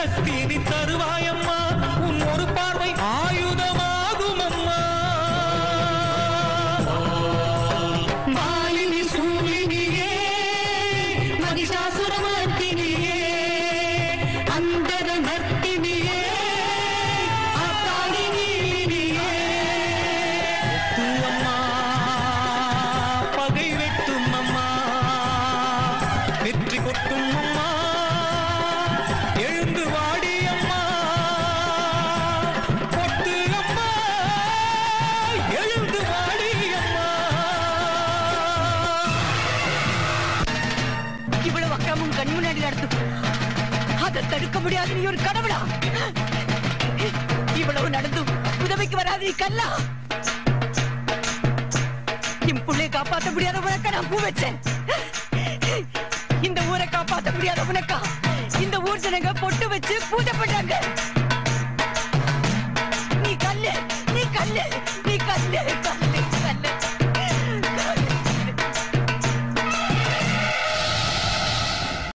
சக்தி நீ தருவாயம்மா உன் ஒரு பார்வை ஆயுதமாகும் அம்மா மாலினி சூலினியே மகிஷாசுரமர்த்தினியே அந்தர நர்த்தினியே அக்காளினியே முத்து அம்மா பகை வெட்டும் அம்மா வெற்றி கொட்டும் அம்மா எழுந்து வாடி அம்மா கொட்டு அம்மா எழுந்து வாடி அம்மா இவ்வளவு அக்கிரமும் கண் முன்னாடி நடத்தும் அதை தடுக்க முடியாது நீ ஒரு கடவுளா இவ்வளவு நடந்தும் உதவிக்கு வராது நீ கல்லா என் புள்ளைய காப்பாத்த முடியாத உனக்க நான் பூ வச்சேன் இந்த ஊரை காப்பாத்த முடியாத உனக்கா இந்த ஊர் ஜனங்க பொட்டு வச்சு பூஜை பண்றாங்க நீ கல்லு நீ கல்லு நீ கல்லு கல்லு